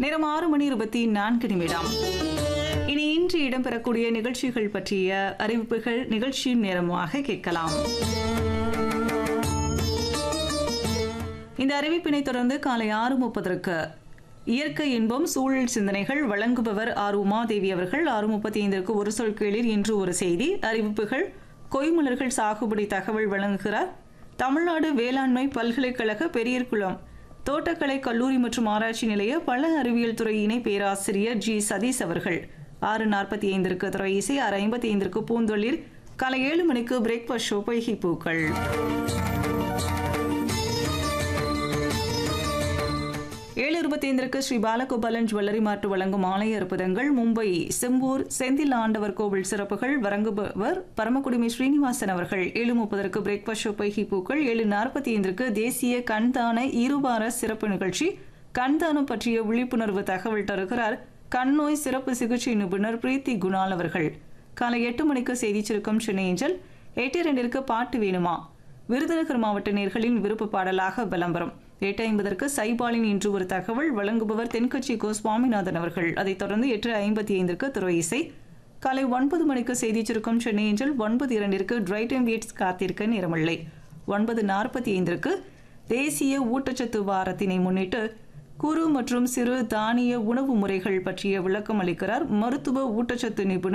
நேரம் ஆறு மணி இருபத்தி நான்கு நிமிடம் இனி இன்று இடம்பெறக்கூடிய நிகழ்ச்சிகள் பற்றிய அறிவிப்புகள் நிகழ்ச்சியின் நேரமாக கேட்கலாம் இந்த அறிவிப்பினை தொடர்ந்து காலை ஆறு முப்பதற்கு இயற்கை இன்பம் சூழல் சிந்தனைகள் வழங்குபவர் ஆர் உமாதேவி அவர்கள் ஆறு முப்பத்தி ஐந்திற்கு ஒரு சொல் கீழில் இன்று ஒரு செய்தி அறிவிப்புகள் கொய்மலர்கள் சாகுபடி தகவல் வழங்குகிறார் தமிழ்நாடு வேளாண்மை பல்கலைக்கழக பெரியர்குளம் தோட்டக்கலை கல்லூரி மற்றும் ஆராய்ச்சி நிலைய பல அறிவியல் துறை இணை பேராசிரியர் ஜி சதீஷ் அவர்கள் ஆறு நாற்பத்தி ஐந்திற்கு துறை இசை ஆறு ஐம்பத்தி ஐந்திற்கு பூந்தொழில் காலை ஏழு மணிக்கு பிரேக்ஃபாஸ்ட் ஷோ பொய்கி பூக்கள் ஏழு இருபத்தி ஐந்திற்கு ஸ்ரீ பாலகோபாலன் ஜுவல்லரி மார்ட் வழங்கும் ஆலய அற்புதங்கள் மும்பை செம்பூர் செந்தில் ஆண்டவர் கோவில் சிறப்புகள் வழங்குபவர் பரமக்குடிமை ஸ்ரீனிவாசன் அவர்கள் ஏழு முப்பதற்கு பிரேக்ஃபாஸ்ட் ஷோ பைகி பூக்கள் ஏழு நாற்பத்தி ஐந்திற்கு தேசிய கண்தான இருவார சிறப்பு நிகழ்ச்சி கண்தானம் பற்றிய விழிப்புணர்வு தகவல் தருகிறார் கண்ணோய் சிறப்பு சிகிச்சை நிபுணர் பிரீத்தி குணால் அவர்கள் காலை எட்டு மணிக்கு செய்திச் சுருக்கம் சென்னை ஏஞ்சல் எட்டு இரண்டிற்கு பாட்டு வேணுமா விருதுநகர் மாவட்ட நேர்களின் விருப்ப பாடலாக விளம்பரம் எட்டு ஐம்பதற்கு சைபாலின் இன்று ஒரு தகவல் வழங்குபவர் தென்கட்சி கோ சுவாமிநாதன் அவர்கள் அதைத் தொடர்ந்து எட்டு ஐம்பத்தி ஐந்திற்கு துறை இசை காலை ஒன்பது மணிக்கு செய்திச் சுருக்கம் சென்னை ஏஞ்சல் ஒன்பது இரண்டிற்கு டிரைட்டம் வீட்ஸ் காத்திருக்க நேரமில்லை ஒன்பது நாற்பத்தி ஐந்திற்கு தேசிய ஊட்டச்சத்து வாரத்தினை முன்னிட்டு குறு மற்றும் சிறு தானிய உணவு முறைகள் பற்றிய விளக்கம் அளிக்கிறார் மருத்துவ ஊட்டச்சத்து நிபுணர்